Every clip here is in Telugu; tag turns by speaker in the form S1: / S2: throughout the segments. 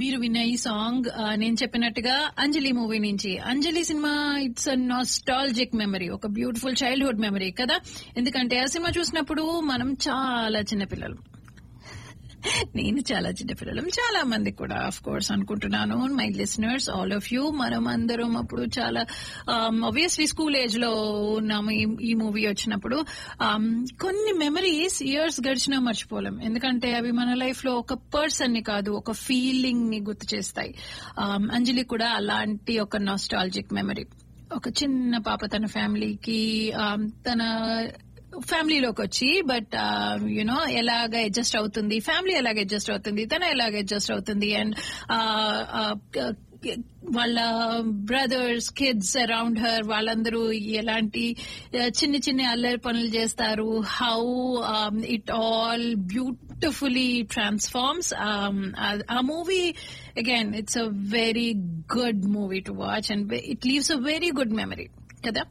S1: మీరు విన్న ఈ సాంగ్ ఆ, నేను చెప్పినట్టుగా అంజలి మూవీ నుంచి Anjali cinema it's a nostalgic memory ఒక బ్యూటిఫుల్ చైల్డ్హుడ్ మెమరీ కదా ఎందుకంటే ఆ సినిమా చూసినప్పుడు మనం చాలా చిన్నపిల్లలు నేను చాలా చిన్నపిల్లలం చాలా మంది కూడా ఆఫ్ కోర్స్ అనుకుంటున్నాను my listeners all of you మనం అందరం అప్పుడు చాలా ఆబ్వియస్లీ స్కూల్ ఏజ్ లో ఉన్నాము ఈ- ఈ మూవీ వచ్చినప్పుడు Um, కొన్ని మెమరీస్ ఇయర్స్ గడిచినా మర్చిపోలేం ఎందుకంటే అవి మన లైఫ్ లో ఒక పర్సన్ ని కాదు ఒక ఫీలింగ్ ని గుర్తు చేస్తాయి Um, అంజలి కూడా అలాంటి ఒక నాస్టాలజిక్ మెమరీ ఒక చిన్న పాప తన ఫ్యామిలీకి తన ఫ్యామిలీలోకి వచ్చి బట్ యునో ఎలాగ అడ్జస్ట్ అవుతుంది ఫ్యామిలీ ఎలాగ అడ్జస్ట్ అవుతుంది తన ఎలాగ అడ్జస్ట్ అవుతుంది అండ్ వాళ్ళ బ్రదర్స్ కిడ్స్ అరౌండ్ హర్ వాళ్ళందరూ ఎలాంటి uh, చిన్న చిన్న అల్లరి పనులు చేస్తారు how it all beautifully transforms ఆ movie again it's a very good movie to watch and it leaves a very good memory కదా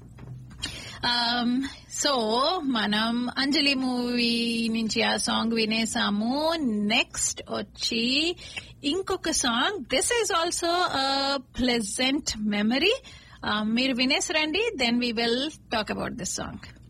S1: సో మనం అంజలి మూవీ నుంచి ఆ సాంగ్ వినేసాము నెక్స్ట్ వచ్చి ఇంకొక song this is also pleasant memory మీరు వినేసరండి then we will talk about this song